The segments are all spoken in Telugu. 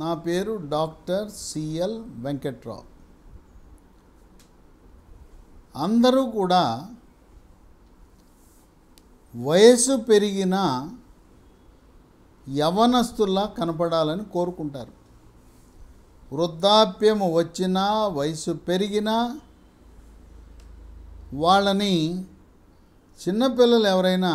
నా పేరు డాక్టర్ సిఎల్ వెంకట్రావు అందరూ కూడా వయసు పెరిగిన యవనస్తుల్లా కనపడాలని కోరుకుంటారు వృద్ధాప్యము వచ్చినా వయసు పెరిగినా వాళ్ళని చిన్నపిల్లలు ఎవరైనా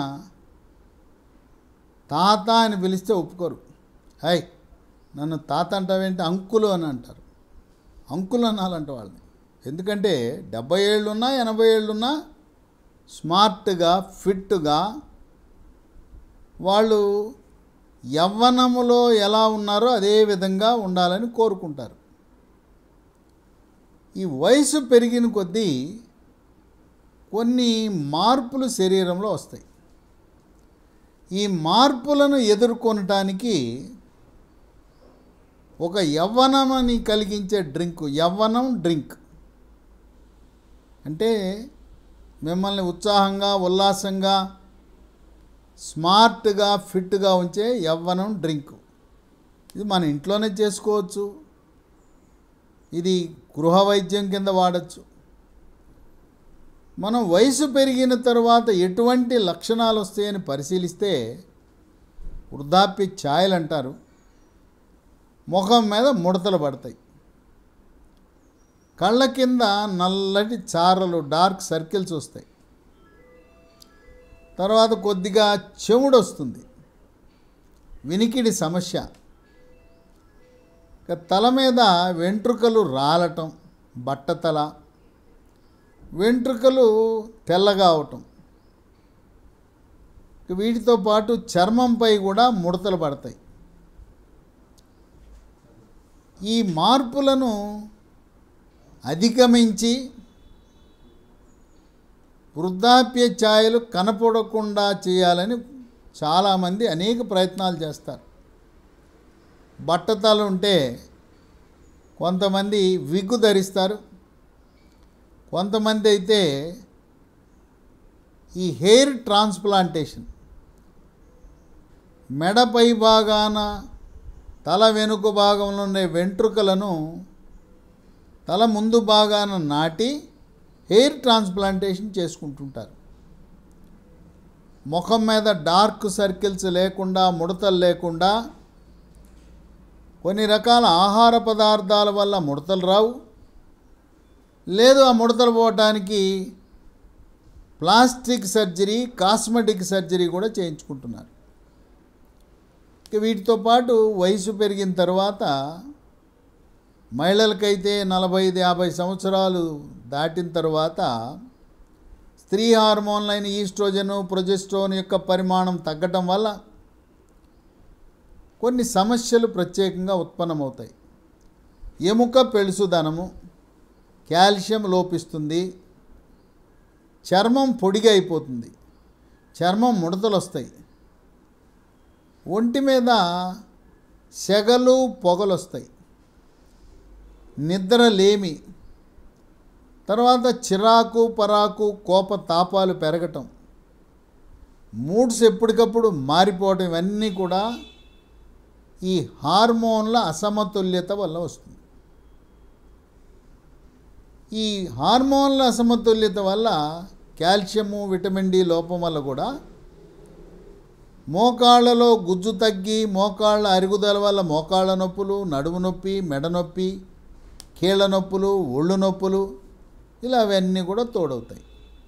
తాత అని పిలిస్తే ఒప్పుకోరు హై నన్ను తాత అంటావేంటి అంకులు అని అంటారు అంకులు అనాలంట వాళ్ళని ఎందుకంటే డెబ్బై ఏళ్ళున్నా ఎనభై ఏళ్ళున్నా స్మార్ట్గా ఫిట్గా వాళ్ళు యవ్వనములో ఎలా ఉన్నారో అదే విధంగా ఉండాలని కోరుకుంటారు ఈ వయసు పెరిగిన కొద్దీ కొన్ని మార్పులు శరీరంలో వస్తాయి ఈ మార్పులను ఎదుర్కొనటానికి ఒక యవ్వనమని కలిగించే డ్రింక్ యవ్వనం డ్రింక్ అంటే మిమ్మల్ని ఉత్సాహంగా ఉల్లాసంగా స్మార్ట్గా ఫిట్గా ఉంచే యవ్వనం డ్రింక్ ఇది మన ఇంట్లోనే చేసుకోవచ్చు ఇది గృహ వైద్యం కింద వాడచ్చు మనం వయసు పెరిగిన తర్వాత ఎటువంటి లక్షణాలు వస్తాయని పరిశీలిస్తే వృద్ధాప్య ఛాయలు అంటారు ముఖం మీద ముడతలు పడతాయి కళ్ళ కింద నల్లటి చారలు డార్క్ సర్కిల్స్ వస్తాయి తర్వాత కొద్దిగా చెవుడు వస్తుంది వినికిడి సమస్య ఇక తల మీద వెంట్రుకలు రాలటం బట్టతల వెంట్రుకలు తెల్లగా అవటం ఇక వీటితో పాటు చర్మంపై కూడా ముడతలు పడతాయి ఈ మార్పులను అధిగమించి వృద్ధాప్య ఛాయలు కనపడకుండా చేయాలని చాలామంది అనేక ప్రయత్నాలు చేస్తారు బట్టతలు ఉంటే కొంతమంది విగ్గు ధరిస్తారు కొంతమంది అయితే ఈ హెయిర్ ట్రాన్స్ప్లాంటేషన్ మెడ పై భాగాన తల వెనుక భాగంలో ఉండే వెంట్రుకలను తల ముందు భాగాన నాటి హెయిర్ ట్రాన్స్ప్లాంటేషన్ చేసుకుంటుంటారు ముఖం మీద డార్క్ సర్కిల్స్ లేకుండా ముడతలు లేకుండా కొన్ని రకాల ఆహార పదార్థాల వల్ల ముడతలు రావు లేదు ఆ ముడతలు పోవటానికి ప్లాస్టిక్ సర్జరీ కాస్మెటిక్ సర్జరీ కూడా చేయించుకుంటున్నారు ఇక వీటితో పాటు వయసు పెరిగిన తర్వాత మహిళలకైతే నలభై ఐదు యాభై సంవత్సరాలు దాటిన తర్వాత స్త్రీ హార్మోన్లైన ఈస్ట్రోజను ప్రొజెస్ట్రోన్ యొక్క పరిమాణం తగ్గటం వల్ల కొన్ని సమస్యలు ప్రత్యేకంగా ఉత్పన్నమవుతాయి ఎముక పెళుసుదనము కాల్షియం లోపిస్తుంది చర్మం పొడిగా అయిపోతుంది చర్మం ముడతలు వస్తాయి ఒంటి మీద సెగలు పొగలు వస్తాయి నిద్ర లేమి తర్వాత చిరాకు పరాకు కోప తాపాలు పెరగటం మూడ్స్ ఎప్పటికప్పుడు మారిపోవటం ఇవన్నీ కూడా ఈ హార్మోన్ల అసమతుల్యత వల్ల వస్తుంది ఈ హార్మోన్ల అసమతుల్యత వల్ల కాల్షియము విటమిన్ డి లోపం వల్ల కూడా మోకాళ్ళలో గుజ్జు తగ్గి మోకాళ్ళ అరుగుదల వల్ల మోకాళ్ళ నొప్పులు నడుము నొప్పి మెడ నొప్పి కీళ్ళ నొప్పులు ఒళ్ళు నొప్పులు ఇలా అవన్నీ కూడా తోడవుతాయి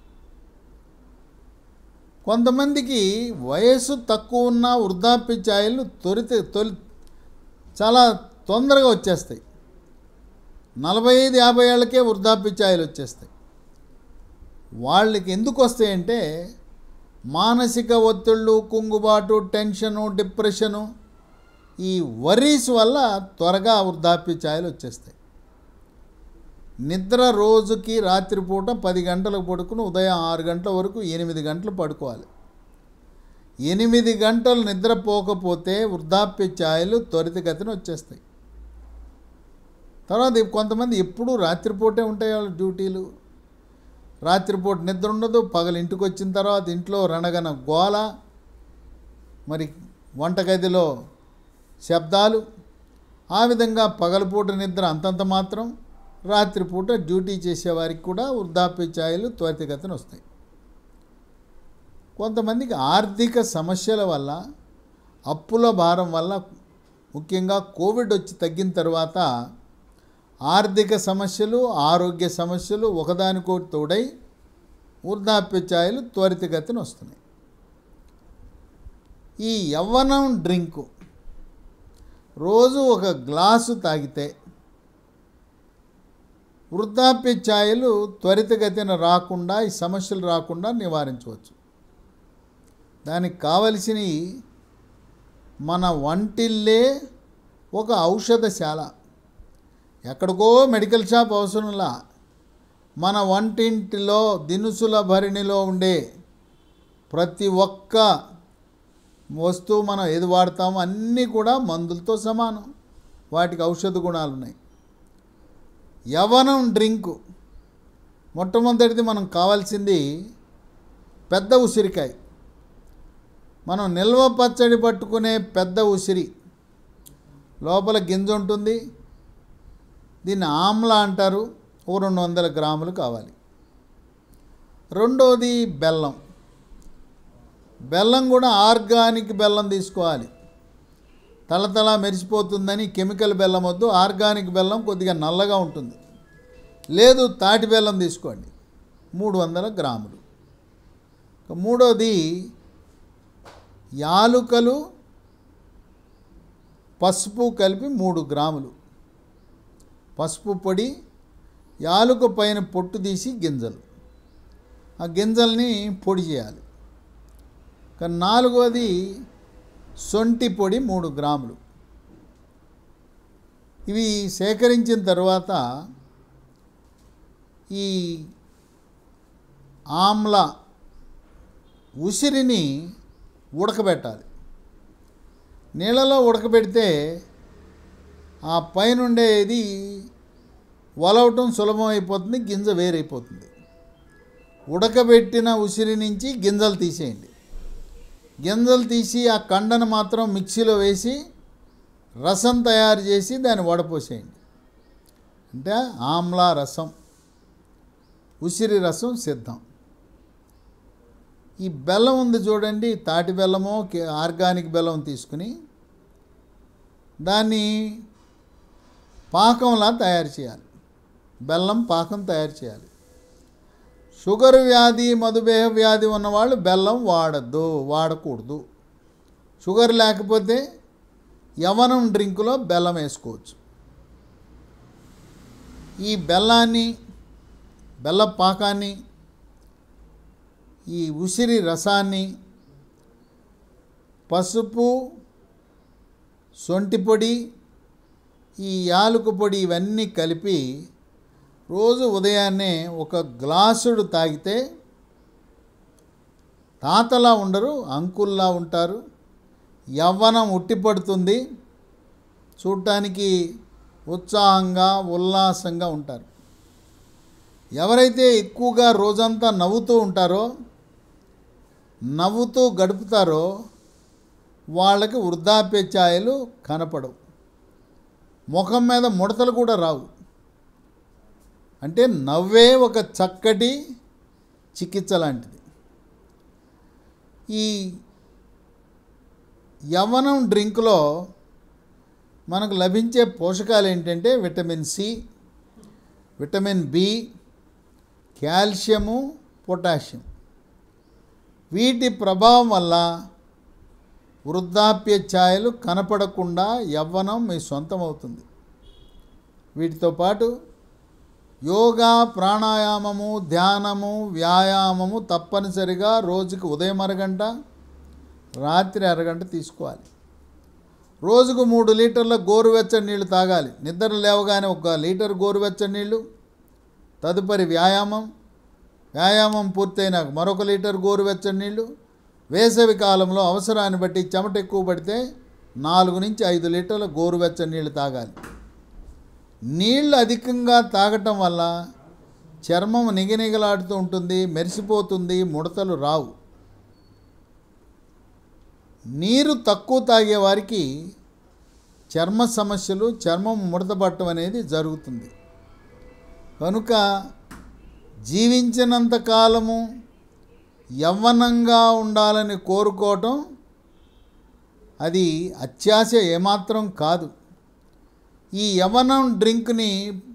కొంతమందికి వయసు తక్కువ ఉన్న వృద్ధాప్య ఛాయలు తొలితే తొలి చాలా తొందరగా వచ్చేస్తాయి నలభై ఐదు యాభై ఏళ్ళకే వృద్ధాప్య ఛాయలు వచ్చేస్తాయి వాళ్ళకి ఎందుకు వస్తాయంటే మానసిక ఒత్తిళ్ళు కుంగుబాటు టెన్షను డిప్రెషను ఈ వరీస్ వల్ల త్వరగా వృద్ధాప్య ఛాయలు వచ్చేస్తాయి నిద్ర రోజుకి రాత్రిపూట పది గంటలకు పడుకుని ఉదయం ఆరు గంటల వరకు ఎనిమిది గంటలు పడుకోవాలి ఎనిమిది గంటలు నిద్రపోకపోతే వృద్ధాప్య ఛాయలు త్వరితగతిన వచ్చేస్తాయి తర్వాత కొంతమంది ఎప్పుడూ రాత్రిపూటే ఉంటాయి వాళ్ళ డ్యూటీలు రాత్రిపూట నిద్ర ఉండదు పగలు ఇంటికి వచ్చిన తర్వాత ఇంట్లో రణగన గోల మరి వంటగదిలో శబ్దాలు ఆ విధంగా పగలపూట నిద్ర అంతంత మాత్రం రాత్రిపూట డ్యూటీ చేసేవారికి కూడా వృద్ధాప్య ఛాయలు త్వరితగతిన వస్తాయి కొంతమందికి ఆర్థిక సమస్యల వల్ల అప్పుల భారం వల్ల ముఖ్యంగా కోవిడ్ వచ్చి తగ్గిన తర్వాత ఆర్థిక సమస్యలు ఆరోగ్య సమస్యలు ఒకదానికోటి తోడై వృద్ధాప్య ఛాయలు త్వరితగతిన వస్తున్నాయి ఈ యవ్వనం డ్రింకు రోజు ఒక గ్లాసు తాగితే వృద్ధాప్య ఛాయలు త్వరితగతిన రాకుండా ఈ సమస్యలు రాకుండా నివారించవచ్చు దానికి కావలసినవి మన వంటిల్లే ఒక ఔషధశాల ఎక్కడికో మెడికల్ షాప్ అవసరంలా మన వంటింటిలో దినుసుల భరిణిలో ఉండే ప్రతి ఒక్క వస్తువు మనం ఏది వాడతామో అన్నీ కూడా మందులతో సమానం వాటికి ఔషధ గుణాలు ఉన్నాయి యవనం డ్రింకు మొట్టమొదటిది మనం కావాల్సింది పెద్ద ఉసిరికాయ మనం నిల్వ పచ్చడి పట్టుకునే పెద్ద ఉసిరి లోపల గింజ ఉంటుంది దీన్ని ఆమ్లా అంటారు ఓ రెండు వందల గ్రాములు కావాలి రెండోది బెల్లం బెల్లం కూడా ఆర్గానిక్ బెల్లం తీసుకోవాలి తలతల మెరిసిపోతుందని కెమికల్ బెల్లం వద్దు ఆర్గానిక్ బెల్లం కొద్దిగా నల్లగా ఉంటుంది లేదు తాటి బెల్లం తీసుకోండి మూడు వందల గ్రాములు ఇక మూడోది యాలుకలు పసుపు కలిపి మూడు గ్రాములు పసుపు పొడి యాలుక పైన పొట్టు తీసి గింజలు ఆ గింజల్ని పొడి చేయాలి ఇక నాలుగోది సొంటి పొడి మూడు గ్రాములు ఇవి సేకరించిన తర్వాత ఈ ఆమ్ల ఉసిరిని ఉడకబెట్టాలి నీళ్ళలో ఉడకబెడితే ఆ పైనుండేది వలవటం సులభం అయిపోతుంది గింజ వేరైపోతుంది ఉడకబెట్టిన ఉసిరి నుంచి గింజలు తీసేయండి గింజలు తీసి ఆ కండను మాత్రం మిక్సీలో వేసి రసం తయారు చేసి దాన్ని వడపోసేయండి అంటే ఆమ్లా రసం ఉసిరి రసం సిద్ధం ఈ బెల్లం ఉంది చూడండి తాటి బెల్లమో కే- ఆర్గానిక్ బెల్లం తీసుకుని దాన్ని పాకంలా తయారు చేయాలి బెల్లం పాకం తయారు చేయాలి షుగర్ వ్యాధి మధుమేహ వ్యాధి ఉన్నవాళ్ళు బెల్లం వాడద్దు వాడకూడదు షుగర్ లేకపోతే యవనం డ్రింకులో బెల్లం వేసుకోవచ్చు ఈ బెల్లాన్ని బెల్ల పాకాన్ని ఈ ఉసిరి రసాన్ని పసుపు సొంటి పొడి ఈ యాలుక పొడి ఇవన్నీ కలిపి రోజు ఉదయాన్నే ఒక గ్లాసుడు తాగితే తాతలా ఉండరు అంకుల్లా ఉంటారు యవ్వనం ఉట్టిపడుతుంది చూడటానికి ఉత్సాహంగా ఉల్లాసంగా ఉంటారు ఎవరైతే ఎక్కువగా రోజంతా నవ్వుతూ ఉంటారో నవ్వుతూ గడుపుతారో వాళ్ళకి వృద్ధాప్య ఛాయలు కనపడవు ముఖం మీద ముడతలు కూడా రావు అంటే నవ్వే ఒక చక్కటి చికిత్స లాంటిది ఈ యవ్వనం డ్రింక్లో మనకు లభించే పోషకాలు ఏంటంటే vitamin C vitamin B calcium potassium వీటి ప్రభావం వల్ల వృద్ధాప్య ఛాయలు కనపడకుండా యవ్వనం మీ సొంతం అవుతుంది వీటితో పాటు యోగా ప్రాణాయామము ధ్యానము వ్యాయామము తప్పనిసరిగా రోజుకి ఉదయం అరగంట రాత్రి అరగంట తీసుకోవాలి రోజుకు మూడు లీటర్ల గోరువెచ్చని నీళ్లు తాగాలి నిద్ర లేవగానే ఒక లీటర్ గోరువెచ్చని నీళ్లు తదుపరి వ్యాయామం వ్యాయామం పూర్తయినాక మరొక లీటర్ గోరువెచ్చని నీళ్లు వేసవి కాలంలో అవసరాన్ని బట్టి చెమట ఎక్కువ పడితే నాలుగు నుంచి ఐదు లీటర్ల గోరువెచ్చని నీళ్లు తాగాలి నీళ్లు అధికంగా తాగటం వల్ల చర్మం నిగనిగలాడుతూ ఉంటుంది మెరిసిపోతుంది ముడతలు రావు నీరు తక్కువ తాగే వారికి చర్మ సమస్యలు చర్మం ముడతపట్టడం అనేది జరుగుతుంది కనుక జీవించినంత కాలము యవ్వనంగా ఉండాలని కోరుకోవటం అది అత్యాశ ఏమాత్రం కాదు ఈ యవ్వనం డ్రింక్ని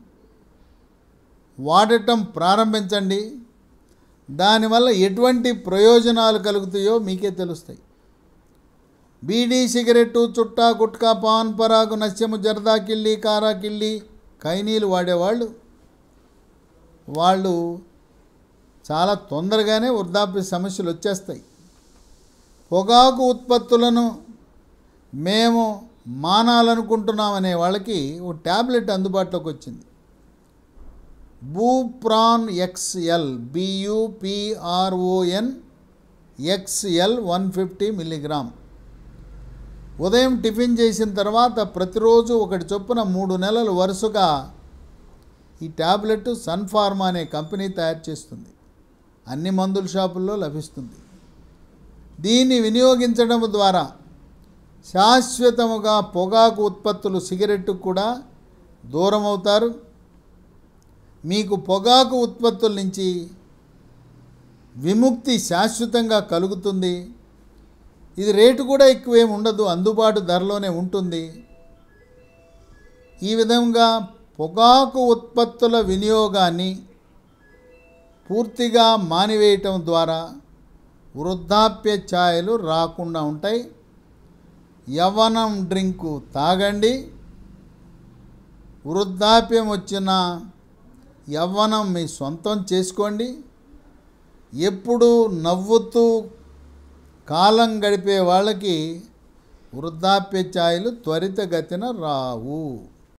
వాడటం ప్రారంభించండి దానివల్ల ఎటువంటి ప్రయోజనాలు కలుగుతాయో మీకే తెలుస్తాయి బీడీ సిగరెట్టు చుట్టా గుట్కా పాన్ పరాగు నస్యము జరదా కిళ్ళి కారా కిళ్ళి కైనీలు వాడేవాళ్ళు వాళ్ళు చాలా తొందరగానే వృద్ధాప్య సమస్యలు వచ్చేస్తాయి పొగాకు ఉత్పత్తులను మేము మానాలనుకుంటున్నామనే వాళ్ళకి ఓ ట్యాబ్లెట్ అందుబాటులోకి వచ్చింది Bupron XL B U P R O N XL one fifty milligram ఉదయం టిఫిన్ చేసిన తర్వాత ప్రతిరోజు ఒకటి చొప్పున మూడు నెలలు వరుసగా ఈ ట్యాబ్లెట్ సన్ఫార్మా అనే కంపెనీ తయారు చేస్తుంది అన్ని మందుల షాపుల్లో లభిస్తుంది దీన్ని వినియోగించడం ద్వారా శాశ్వతముగా పొగాకు ఉత్పత్తులు సిగరెట్కు కూడా దూరం అవుతారు మీకు పొగాకు ఉత్పత్తుల నుంచి విముక్తి శాశ్వతంగా కలుగుతుంది ఇది రేటు కూడా ఎక్కువేం ఉండదు అందుబాటు ధరలోనే ఉంటుంది ఈ విధంగా పొగాకు ఉత్పత్తుల వినియోగాన్ని పూర్తిగా మానివేయటం ద్వారా వృద్ధాప్య ఛాయలు రాకుండా ఉంటాయి యవ్వనం డ్రింకు తాగండి వృద్ధాప్యం వచ్చిన యవ్వనం మీ సొంతం చేసుకోండి ఎప్పుడు నవ్వుతూ కాలం గడిపే వాళ్ళకి వృద్ధాప్య ఛాయలు త్వరితగతిన రావు